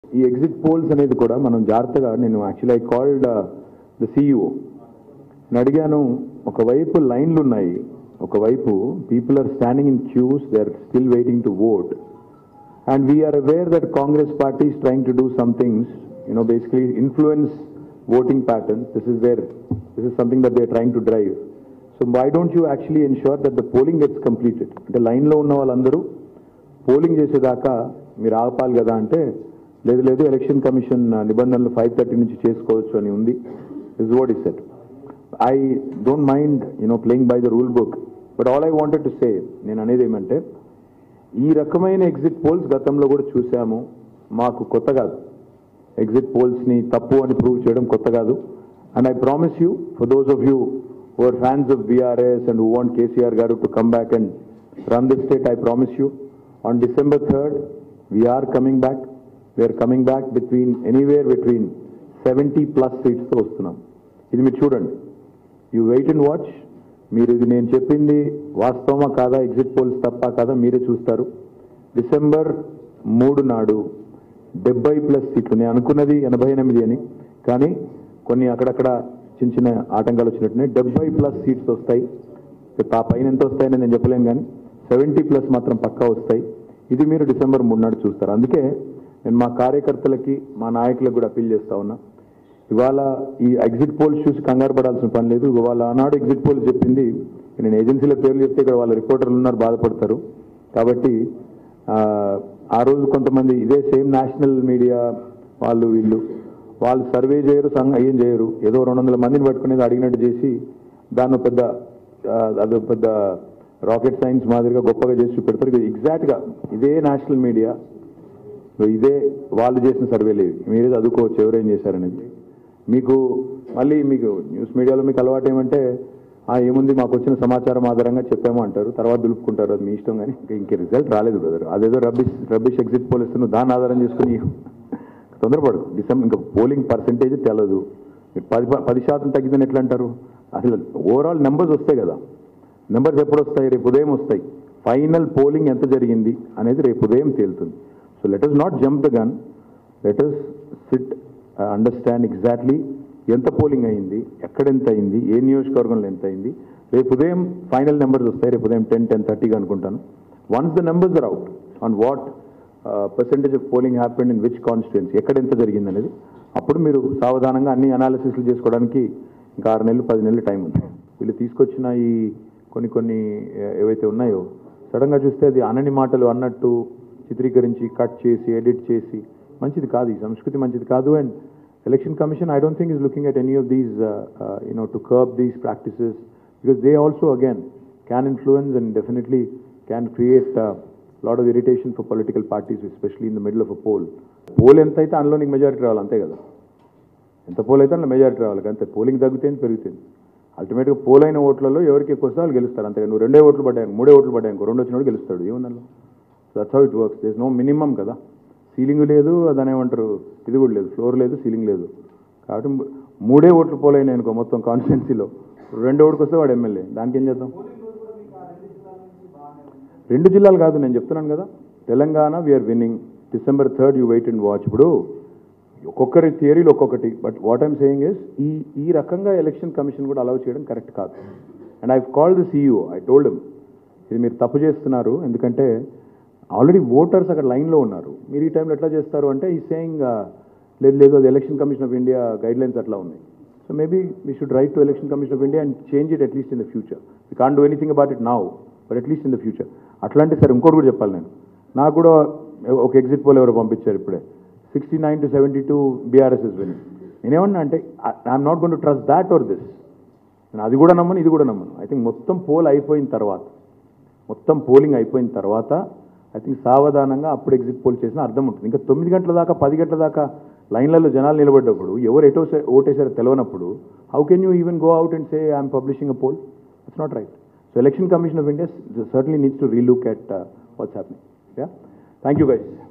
ఈ exit polls అనేది కూడా మనం జాగ్రత్తగా నేను actually I called the CEO నేను అడిగాను ఒకవైపు లైన్లు ఉన్నాయి ఒకవైపు people are standing in queues they are still waiting to vote and we're aware that Congress party is trying to do some things, you know, basically influence voting patterns. This is their, this is something that they're trying to drive. So why don't you actually ensure that the polling gets completed? అంటే లైన్లో ఉన్న వాళ్ళందరూ polling చేసేదాకా మీరు ఆపాలి కదా అంటే లేదు లేదు ఎలక్షన్ కమిషన్ నిబంధనలు ఫైవ్ థర్టీ నుంచి చేసుకోవచ్చు అని ఉంది is what is set I don't mind you know playing by the rule book but all I wanted to say నేను అనేది ఏమంటే ఈ రకమైన ఎగ్జిట్ పోల్స్ గతంలో కూడా చూసాము మాకు కొత్త కాదు ఎగ్జిట్ పోల్స్ని తప్పు అని ప్రూవ్ చేయడం కొత్త కాదు and I promise you for those of you who are fans of BRS and who want KCR గారు to come back and run this state I promise you on December third we're coming back we're coming back between anywhere between seventy plus సీట్స్తో వస్తున్నాం ఇది మీరు చూడండి you wait and watch మీరు ఇది నేను చెప్పింది వాస్తవమా కాదా ఎగ్జిట్ పోల్స్ తప్ప కాదా మీరే చూస్తారు డిసెంబర్ మూడు నాడు డెబ్బై ప్లస్ సీట్లు నేను అనుకున్నది ఎనభై ఎనిమిది అని కానీ కొన్ని అక్కడక్కడ చిన్న చిన్న ఆటంకాలు వచ్చినట్టున్నాయి డెబ్బై ప్లస్ సీట్స్ వస్తాయి ఆ పైన ఎంత వస్తాయని నేను చెప్పలేను కానీ సెవెంటీ ప్లస్ మాత్రం పక్కా వస్తాయి ఇది మీరు డిసెంబర్ మూడు నాడు చూస్తారు అందుకే నేను మా కార్యకర్తలకి మా నాయకులకు కూడా అప్పీల్ చేస్తా ఉన్నా ఇవాళ ఈ ఎగ్జిట్ పోల్స్ చూసి కంగారు పడాల్సిన పని లేదు ఇవాళ ఆనాడు ఎగ్జిట్ పోల్స్ చెప్పింది నేను ఏజెన్సీల పేర్లు చెప్తే ఇక్కడ వాళ్ళ రిపోర్టర్లు ఉన్నారు బాధపడతారు కాబట్టి ఆ, ఆ రోజు కొంతమంది ఇదే సేమ్ నేషనల్ మీడియా వాళ్ళు వీళ్ళు వాళ్ళు సర్వే చేయరు సంఘ ఏం చేయరు ఏదో రెండు వందల మందిని పట్టుకునేది అడిగినట్టు చేసి దాన్ని ఒక పెద్ద ఆ, అదో పెద్ద రాకెట్ సైన్స్ మాదిరిగా గొప్పగా చేసి చూపెడతారు ఇది ఎగ్జాక్ట్గా ఇదే నేషనల్ మీడియా సో ఇదే వాళ్ళు చేసిన సర్వేలు ఇవి మీరే చదువుకోవచ్చు ఎవరేం చేశారనేది మీకు మళ్ళీ మీకు న్యూస్ మీడియాలో మీకు అలవాటు ఏమంటే "ఆ, ఏముంది మాకు వచ్చిన సమాచారం ఆధారంగా చెప్పాము అంటారు తర్వాత దులుపుకుంటారు అది మీ ఇష్టం కానీ ఇంకా ఇంకే రిజల్ట్ రాలేదు బ్రదర్ అదేదో రబ్బిష్ రబ్బిష్ ఎగ్జిట్ పోల్ ఇస్తే నువ్వు దాన్ని ఆధారం చేసుకుని తొందరపడు డిసెంబర్ ఇంకా పోలింగ్ పర్సంటేజ్ తెలదు మీరు పది పది శాతం తగ్గిందని ఎట్లా అంటారు అసలు ఓవరాల్ నెంబర్స్ వస్తాయి కదా నెంబర్స్ ఎప్పుడు వస్తాయి రేపు ఉదయం వస్తాయి ఫైనల్ పోలింగ్ ఎంత జరిగింది అనేది రేపు ఉదయం తేలుతుంది so let us not jump the gun let us sit understand exactly ఎంత పోలింగ్ అయింది ఎక్కడ ఎంత అయింది ఏ నియోజకవర్గంలో ఎంత అయింది రేపు ఉదయం ఫైనల్ నెంబర్స్ వస్తాయి రేపు ఉదయం టెన్ టెన్ థర్టీగా అనుకుంటాను once the numbers are out on what percentage of polling happened in which constituency ఎక్కడ ఎంత జరిగింది అనేది అప్పుడు మీరు సావధానంగా అన్ని అనాలిసిస్లు చేసుకోవడానికి ఇంకా ఆరు నెలలు పది నెలలు టైం ఉంది వీళ్ళు తీసుకొచ్చిన ఈ కొన్ని కొన్ని ఏ- ఏవైతే ఉన్నాయో సడన్గా చూస్తే అది అనని మాటలు అన్నట్టు చిత్రీకరించి కట్ చేసి ఎడిట్ చేసి మంచిది కాదు ఈ సంస్కృతి మంచిది కాదు and election commission I don't think is looking at any of these you know to curb these practices because they also again can influence and definitely can create lot of irritation for political parties especially in the middle of a poll poll ఎంత అయితే అందులో నీకు majority రావాలి అంతే కదా ఎంత pole అయితే అందులో మెజారిటీ రావాలి అంతే పోలింగ్ తగ్గుతుంది పెరుగుతుంది అల్టిమేట్గా పోల్ అయిన ఓట్లలో ఎవరికి ఎక్కువ వస్తే వాళ్ళు గెలుస్తారు అంతే నువ్వు రెండే ఓట్లు పడ్డాయి మూడే ఓట్లు పడ్డాయి ఇంకో రెండు వచ్చినోడు గెలుస్తాడు ఏముందల్లో so that's how it works there's no minimum కదా సీలింగ్ లేదు దాని ఏమంటారు ఇది కూడా లేదు ఫ్లోర్ లేదు సీలింగ్ లేదు కాబట్టి ము- మూడే ఓట్లు పోలైనాయి అనుకో మొత్తం కాన్స్టిట్యున్సీలో రెండో ఓటుకు వస్తే వాడు ఎమ్మెల్యే దానికి ఏం చేద్దాం రెండు జిల్లాలు కాదు నేను చెప్తున్నాను కదా Telangana we're winning December third you wait and watch ఇప్పుడు ఒక్కొక్కరి థియరీలు ఒక్కొక్కటి but what I'm saying is ఈ ఈ రకంగా ఎలక్షన్ కమిషన్ కూడా అలౌ చేయడం కరెక్ట్ కాదు and I call the CEO I told him ఇది మీరు తప్పు చేస్తున్నారు ఎందుకంటే ఆల్రెడీ ఓటర్స్ అక్కడ లైన్లో ఉన్నారు మీరు ఈ టైంలో ఎట్లా చేస్తారు అంటే ఈ సేయింగ్ లేదు లేదు అది election commission of India guidelines అట్లా ఉన్నాయి so maybe we should write to election commission of India and change it at least in the future we can't do anything about it now but at least in the future అట్లాంటి సరే ఇంకోటి కూడా చెప్పాలి నేను నాకు కూడా ఒక ఎగ్జిట్ పోల్ ఎవరు పంపించారు ఇప్పుడే sixty nine to seventy two BRS is winning నేనేమన్నా అంటే I'm not gonna trust that or this నేను అది కూడా నమ్మను ఇది కూడా నమ్మను ఐ థింక్ మొత్తం పోల్ అయిపోయిన తర్వాత మొత్తం పోలింగ్ అయిపోయిన తర్వాత ఐ థింక్ సావధానంగా అప్పుడు ఎగ్జిట్ పోల్ చేసిన అర్థం ఉంటుంది ఇంకా తొమ్మిది గంటల దాకా పది గంటల దాకా లైన్లలో జనాలు నిలబడ్డప్పుడు ఎవరు ఎటో సే- ఓటేసారో తెలియనప్పుడు how can you even go out and say I'm publishing a poll it's not right so election commission of India certainly needs to relook at what's happening ya thank you guys